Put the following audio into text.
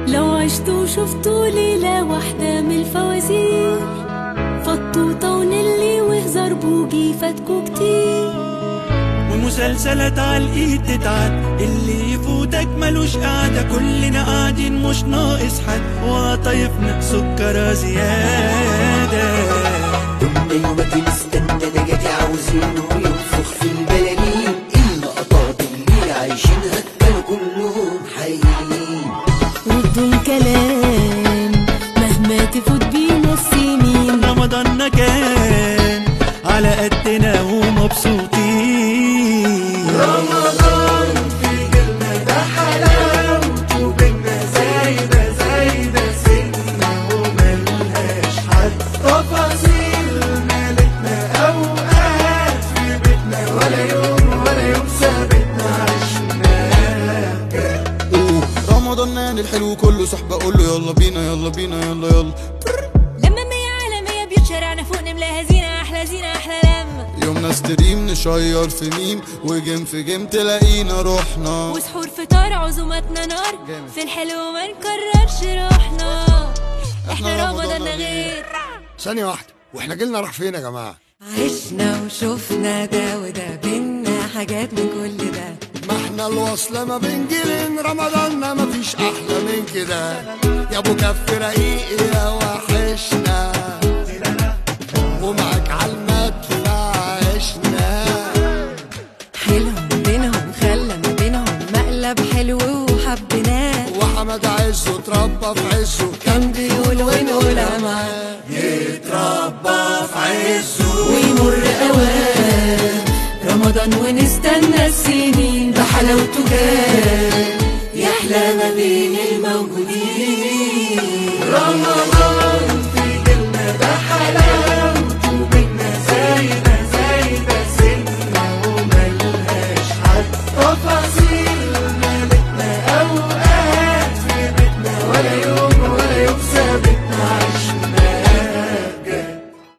لو عشتوا شفتوا ليلة واحدة من الفوازير فطوطة ونلي وهزار بوجي فاتكوا كتير ومسلسلات على الايد تتعد اللي يفوتك ملوش قعدة كلنا قاعدين مش ناقص حد وطايفنا سكرة زيادة ايوه ما تستنى ده جاتي عاوزينه ينفخ في البلالين اللقطات اللي عايشينها كانوا كلهم حقيقيين ردوا كلام مهما تفوت بينا السنين رمضان كان على قدنا ومبسوطين رمضان في جيلنا ده حلاوته بينا زايدة زايدة سنة وملهاش حد تفاصيل مالتنا أوقات في بيتنا ولا يوم ولا يوم ثابتنا عشناه رمضان الحلو كله صحبة قول له يلا بينا يلا بينا يلا يلا لما مية على مية بيوت شارعنا فوق نملاها زينة أحلى زينة أحلى لمة يومنا ستريم نشير في ميم وجيم في جيم تلاقينا روحنا وسحور فطار عزوماتنا نار جامد. في الحلو ما نكررش روحنا احنا إحنا رمضان رمضان غير ثانية واحدة واحنا جيلنا راح فين يا جماعة عشنا وشفنا ده وده بينا حاجات من كل ده ما احنا الوصلة ما بين جيلين رمضان ما فيش أحلى من كده يا أبو كف رقيق يا وحشنا ومعك عالمدفع عشنا حيلهم بينهم خلى ما بينهم مقلب حلو وحبيناه وحمد عزه اتربى في عزه كان بيقول ونقول معاه اتربى في عزه ويمر اوان رمضان ونستنى السنين بحلاوته جاي يحلى ما بين الموجودين رمضان